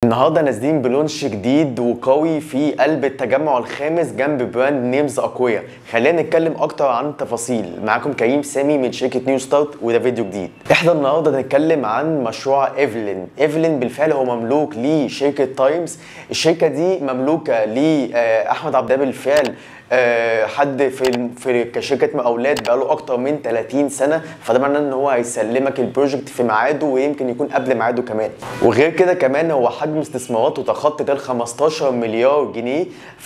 النهارده نازلين بلونش جديد وقوي في قلب التجمع الخامس جنب براند نيمز اقوياء خلينا نتكلم اكتر عن التفاصيل معاكم كريم سامي من شركه نيو ستارت وده فيديو جديد احنا النهارده هنتكلم عن مشروع ايفلين ايفلين بالفعل هو مملوك لشركه تايمز الشركه دي مملوكه لاحمد عبد الله بالفعل آه، حد في الم- في كشركه مقاولات بقاله اكتر من 30 سنه فده معناه ان هو هيسلمك البروجكت في ميعاده ويمكن يكون قبل ميعاده كمان وغير كده كمان هو حجم استثماراته تخطى ال 15 مليار جنيه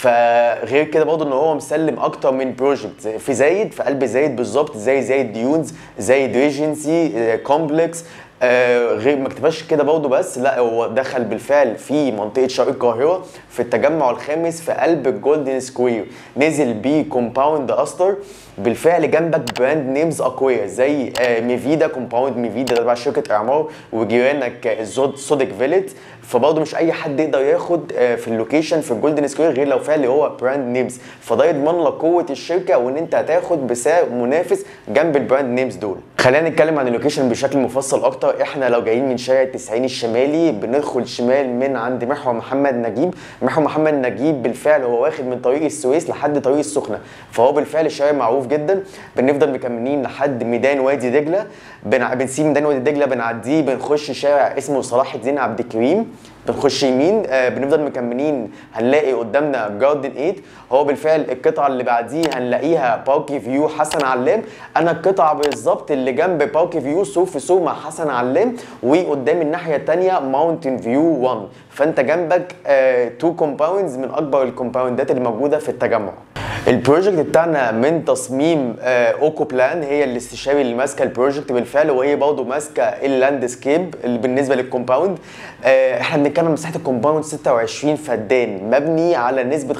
فغير كده برضه ان هو مسلم اكتر من بروجكت في زايد في قلب زايد بالظبط زي زايد ديونز زايد ريجنسي كومبلكس آه غير ما اكتفاش كده برضه بس لا هو دخل بالفعل في منطقه شرق القاهره في التجمع الخامس في قلب الجولدن سكوير نزل بيه كومباوند استر بالفعل جنبك براند نيمز اقوياء زي آه ميفيدا كومباوند ميفيدا تبع شركه اعمار وجيرانك آه، زود سودك فيلت فبرضه مش اي حد يقدر ياخد آه، في اللوكيشن في الجولدن سكوير غير لو فعلا هو براند نيمز فده يضمن لك قوه الشركه وان انت هتاخد بسعر منافس جنب البراند نيمز دول خلينا نتكلم عن اللوكيشن بشكل مفصل اكتر احنا لو جايين من شارع التسعين الشمالي بندخل شمال من عند محور محمد نجيب محور محمد نجيب بالفعل هو واخد من طريق السويس لحد طريق السخنه فهو بالفعل شارع معروف جدا بنفضل مكملين لحد ميدان وادي دجله بنع... بنسيب ميدان وادي دجله بنعديه بنخش شارع اسمه صلاح الدين عبد الكريم بنخش يمين آه بنفضل مكملين هنلاقي قدامنا جاردن 8 هو بالفعل القطعه اللي بعديه هنلاقيها بارك فيو حسن علام انا القطعه بالظبط اللي جنب بارك فيو سو في سو مع حسن علام وقدام الناحيه الثانيه ماونتن فيو 1 فانت جنبك تو كومباوندز من اكبر الكومباوندات اللي موجوده في التجمع البروجكت بتاعنا من تصميم آه، اوكو بلان هي الاستشاري اللي ماسكه البروجكت بالفعل وهي برضه ماسكه اللاندسكيب اللي بالنسبه للكومباوند آه، احنا بنتكلم عن مساحه الكومباوند 26 فدان مبني على نسبه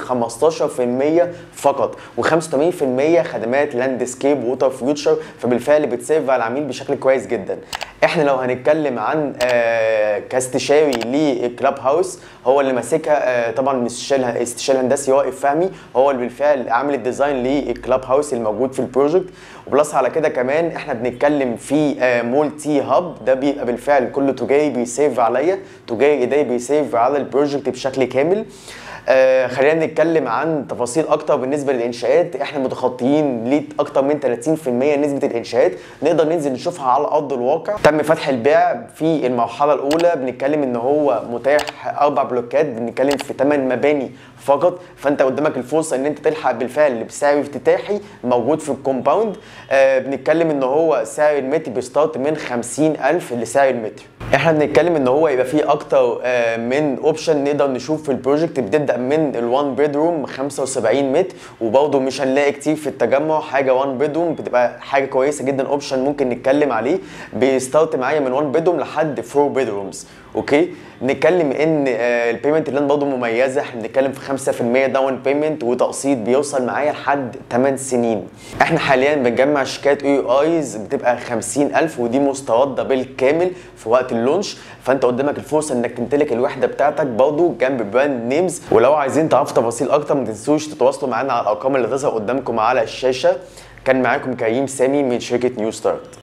15% فقط و85% خدمات لاندسكيب ووتر فيوتشر فبالفعل بتسيرف على العميل بشكل كويس جدا احنا لو هنتكلم عن آه، كاستشاري لكلاب هاوس هو اللي ماسكها آه، طبعا الاستشاري الاستشاري الهندسي وائف فهمي هو اللي بالفعل عامل الديزاين للكلاب هاوس الموجود في البروجكت وبلس على كده كمان احنا بنتكلم في آه، مول تي هاب ده بيبقى بالفعل كله تجاري بيسيف عليا تجاري اداري بيسيف على البروجكت بشكل كامل آه خلينا نتكلم عن تفاصيل اكتر بالنسبه للانشاءات احنا متخطيين ليه اكتر من 30% نسبه الانشاءات نقدر ننزل نشوفها على ارض الواقع تم فتح البيع في المرحله الاولى بنتكلم ان هو متاح اربع بلوكات بنتكلم في 8 مباني فقط فانت قدامك الفرصه ان انت تلحق بالفعل بسعر افتتاحي موجود في الكومباوند آه بنتكلم ان هو سعر المتر بيستارت من 50000 لسعر المتر احنا بنتكلم ان هو يبقى فيه اكتر آه، من اوبشن نقدر نشوف في البروجكت بتبدا من الوان بيدروم 75 متر وبرضه مش هنلاقي كتير في التجمع حاجه وان بيدروم بتبقى حاجه كويسه جدا اوبشن ممكن نتكلم عليه بيستارت معايا من وان بيدروم لحد 4 بيدرومز اوكي نتكلم ان آه، البيمنت اللي برضه مميزه احنا بنتكلم في 5% داون بيمنت وتقسيط بيوصل معايا لحد 8 سنين احنا حاليا بنجمع شيكات اي ايز بتبقى 50000 ودي مسترده بالكامل في وقت اللونش فانت قدامك الفرصه انك تمتلك الوحده بتاعتك برضه جنب براند نيمز ولو عايزين تعرفوا تفاصيل اكتر ما تنسوش تتواصلوا معانا على الارقام اللي تظهر قدامكم على الشاشه كان معاكم كريم سامي من شركه نيو ستارت